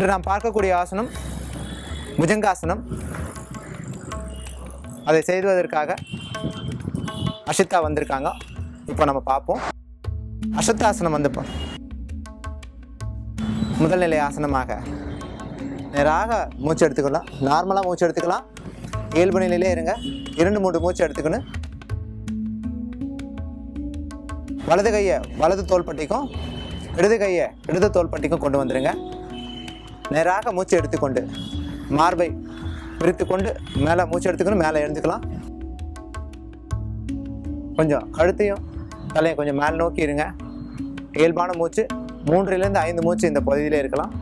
இன்று நாம் பார்க்கக்கூடிய ஆசனம் புஜங்காசனம் அதை செய்வதற்காக அஷிதா வந்திருக்காங்க இப்போ நம்ம பார்ப்போம் அஷத்தாசனம் வந்து பா- முதல் நிலை ஆசனமாக நேராக மூச்சு எடுத்துக்கலாம் நார்மலாக மூச்சு எடுத்துக்கலாம் இயல்பு நிலையிலே இருங்க இரண்டு மூன்று மூச்சு எடுத்துக்கணும் வலது கையை வலது தோள்பட்டிக்கும் இடது கையை இடது தோள்பட்டிக்கும் கொண்டு வந்துடுங்க நேராக மூச்சு எடுத்துக்கொண்டு மார்பை விரித்து கொண்டு மேலே மூச்சு எடுத்துக்கணும் மேலே எழுந்துக்கலாம் கொஞ்சம் கழுத்தையும் தலையும் கொஞ்சம் மேலே நோக்கி இருங்க இயல்பான மூச்சு மூன்றிலிருந்து ஐந்து மூச்சு இந்த பகுதியிலே இருக்கலாம்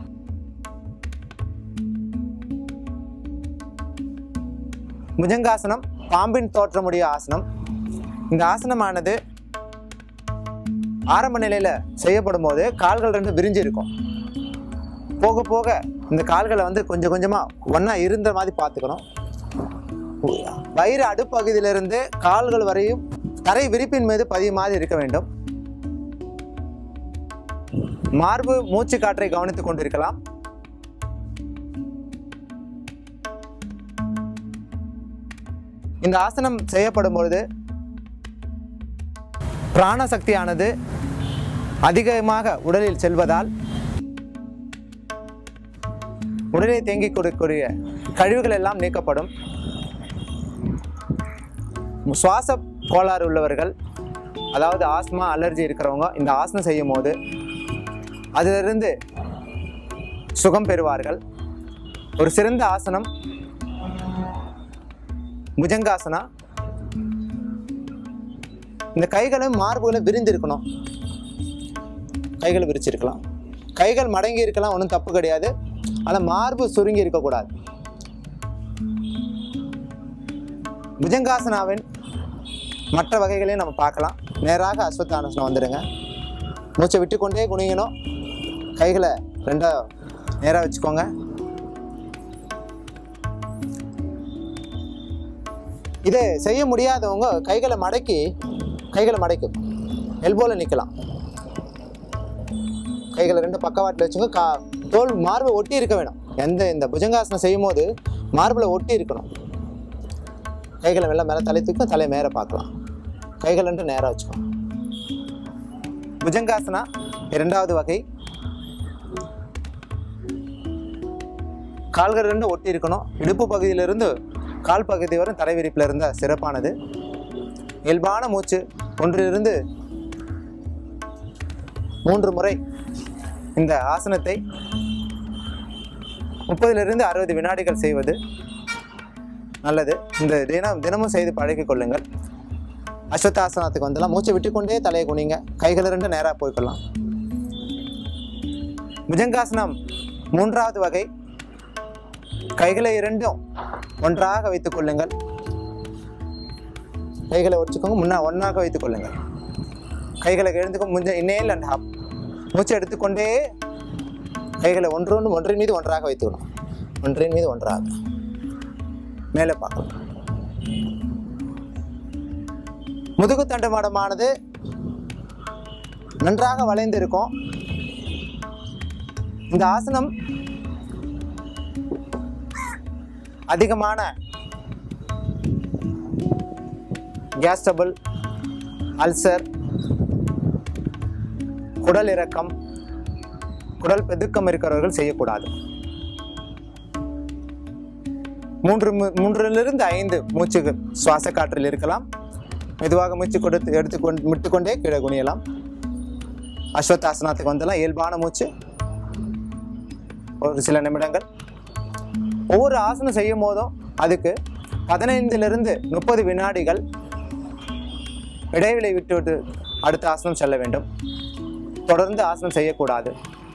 புஜங்காசனம் பாம்பின் தோற்றமுடைய ஆசனம் இந்த ஆசனமானது ஆரம்ப நிலையில செய்யப்படும் போது கால்கள் ரெண்டு விரிஞ்சு இருக்கும் போக போக இந்த கால்களை வந்து கொஞ்சம் கொஞ்சமா ஒண்ணா இருந்த மாதிரி பார்த்துக்கணும் வயிறு அடுப்பகுதியிலிருந்து கால்கள் வரையும் தரை விரிப்பின் மீது பதிய மாதிரி இருக்க வேண்டும் மார்பு மூச்சு காற்றை கவனித்துக் கொண்டிருக்கலாம் இந்த ஆசனம் செய்யப்படும் பொழுது பிராணசக்தியானது அதிகமாக உடலில் செல்வதால் உடலில் தேங்கிக் கொடுக்கக்கூடிய கழிவுகள் எல்லாம் நீக்கப்படும் சுவாச கோளாறு உள்ளவர்கள் அதாவது ஆஸ்மா அலர்ஜி இருக்கிறவங்க இந்த ஆசனம் செய்யும் போது அதிலிருந்து சுகம் பெறுவார்கள் ஒரு சிறந்த ஆசனம் புஜங்காசனா இந்த கைகளும் மார்புகளும் விரிந்து இருக்கணும் கைகள் விரிச்சிருக்கலாம் கைகள் மடங்கி இருக்கலாம் ஒன்றும் தப்பு கிடையாது ஆனால் மார்பு சுருங்கி இருக்கக்கூடாது புஜங்காசனாவின் மற்ற வகைகளையும் நம்ம பார்க்கலாம் நேராக அஸ்வத்தானசனம் வந்துடுங்க மூச்சை விட்டுக்கொண்டே குனியணும் கைகளை ரெண்டா நேராக வச்சுக்கோங்க இதை செய்ய முடியாதவங்க கைகளை மடக்கி கைகளை மடக்கும் எல்போல நிற்கலாம் கைகளை ரெண்டு பக்கவாட்டில் வச்சுங்க கா தோல் மார்பை ஒட்டி இருக்க வேணும் எந்த இந்த புஜங்காசனம் செய்யும் போது மார்பில் ஒட்டி இருக்கணும் கைகளை மெல்ல மேலே தலை தூக்கும் தலையை மேலே பார்க்கலாம் கைகள் ரெண்டு நேராக வச்சுக்கணும் புஜங்காசனா இரண்டாவது வகை கால்கள் ரெண்டு ஒட்டி இருக்கணும் இடுப்பு பகுதியிலிருந்து கால் பகுதி வரை தலை விரிப்பில் இருந்தால் சிறப்பானது இயல்பான மூச்சு ஒன்றிலிருந்து மூன்று முறை இந்த ஆசனத்தை முப்பதிலிருந்து அறுபது வினாடிகள் செய்வது நல்லது இந்த தினம் தினமும் செய்து பழகிக் கொள்ளுங்கள் அஸ்வத்தாசனத்துக்கு வந்தெல்லாம் மூச்சை விட்டுக்கொண்டே தலையை குனிங்க கைகள் ரெண்டு நேராக போய்க்கொள்ளலாம் புஜங்காசனம் மூன்றாவது வகை கைகளை இரண்டும் ஒன்றாக வைத்துக் கொள்ளுங்கள் கைகளை ஒடிச்சுக்கோங்க முன்னா ஒன்றாக வைத்துக் கொள்ளுங்கள் கைகளை எழுந்துக்கும் முஞ்ச இன்னேல் அண்ட் ஹாப் மூச்சை எடுத்துக்கொண்டே கைகளை ஒன்றொன்று ஒன்றின் மீது ஒன்றாக வைத்துக்கணும் ஒன்றின் மீது ஒன்றாக மேலே பார்க்கலாம் முதுகு தண்டுமாடமானது நன்றாக வளைந்து இருக்கும் இந்த ஆசனம் அதிகமான கேஸ் டபுள் அல்சர் குடல் இறக்கம் குடல் பெதுக்கம் இருக்கிறவர்கள் செய்யக்கூடாது மூன்று மு- மூன்றிலிருந்து ஐந்து மூச்சுகள் சுவாச காற்றில் இருக்கலாம் மெதுவாக மூச்சு கொடுத்து எடுத்துக்கொண்டு விட்டுக்கொண்டே கீழே குனியலாம் அஸ்வத்தாசனத்துக்கு வந்தெல்லாம் இயல்பான மூச்சு ஒரு சில நிமிடங்கள் ஒவ்வொரு ஆசனம் செய்யும் போதும் அதுக்கு பதினைந்திலிருந்து முப்பது வினாடிகள் இடைவெளி விட்டு விட்டு அடுத்த ஆசனம் செல்ல வேண்டும் தொடர்ந்து ஆசனம் செய்யக்கூடாது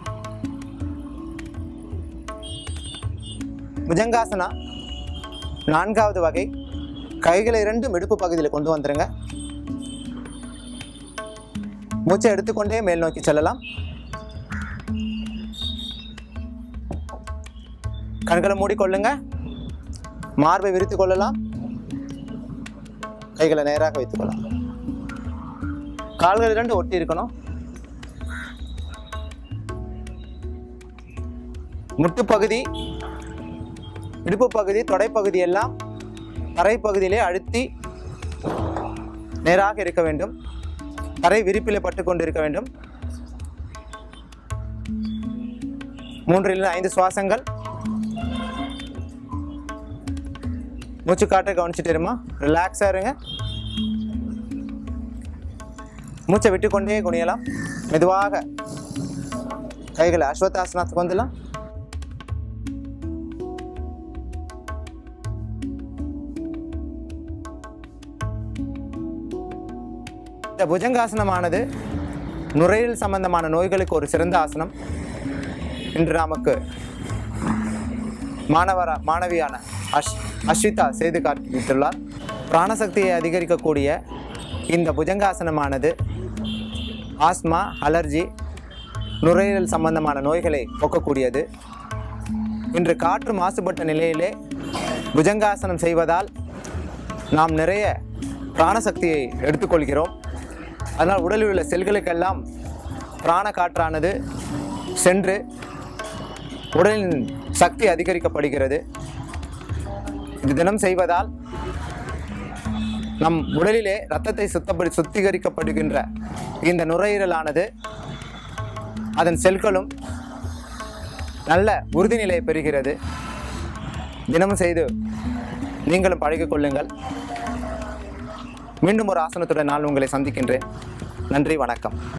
புஜங்காசனா நான்காவது வகை கைகளை இரண்டும் இடுப்பு பகுதியில் கொண்டு வந்துருங்க மூச்சை எடுத்துக்கொண்டே மேல் நோக்கி செல்லலாம் கண்களை மூடிக்கொள்ளுங்க மார்பை விரித்துக் கொள்ளலாம் கைகளை நேராக வைத்துக் கொள்ளலாம் கால்கள் இரண்டு ஒட்டி இருக்கணும் முட்டுப்பகுதி இடுப்பு பகுதி தொடைப்பகுதி எல்லாம் தரைப்பகுதியிலே அழுத்தி நேராக இருக்க வேண்டும் தரை விரிப்பிலே பட்டு கொண்டு இருக்க வேண்டும் மூன்றிலிருந்து ஐந்து சுவாசங்கள் மூச்சு காற்றை கவனிச்சுட்டு இருமா ரிலாக்ஸாக இருங்க மூச்சை விட்டுக்கொண்டே குனியலாம் மெதுவாக கைகளை அஸ்வத்தாசனத்துக்கு வந்துடலாம் இந்த புஜங்காசனமானது நுரையீரல் சம்பந்தமான நோய்களுக்கு ஒரு சிறந்த ஆசனம் இன்று நமக்கு மாணவரா மாணவியான அஷ் அஸ்விதா செய்து காட்டியுள்ளார் பிராணசக்தியை அதிகரிக்கக்கூடிய இந்த புஜங்காசனமானது ஆஸ்மா அலர்ஜி நுரையீரல் சம்பந்தமான நோய்களை போக்கக்கூடியது இன்று காற்று மாசுபட்ட நிலையிலே புஜங்காசனம் செய்வதால் நாம் நிறைய பிராணசக்தியை எடுத்துக்கொள்கிறோம் அதனால் உடலில் உள்ள செல்களுக்கெல்லாம் பிராண காற்றானது சென்று உடலின் சக்தி அதிகரிக்கப்படுகிறது இது தினம் செய்வதால் நம் உடலிலே இரத்தத்தை சுத்தப்படி சுத்திகரிக்கப்படுகின்ற இந்த நுரையீரலானது அதன் செல்களும் நல்ல உறுதிநிலையை பெறுகிறது தினமும் செய்து நீங்களும் பழகிக் கொள்ளுங்கள் மீண்டும் ஒரு ஆசனத்துடன் நான் உங்களை சந்திக்கின்றேன் நன்றி வணக்கம்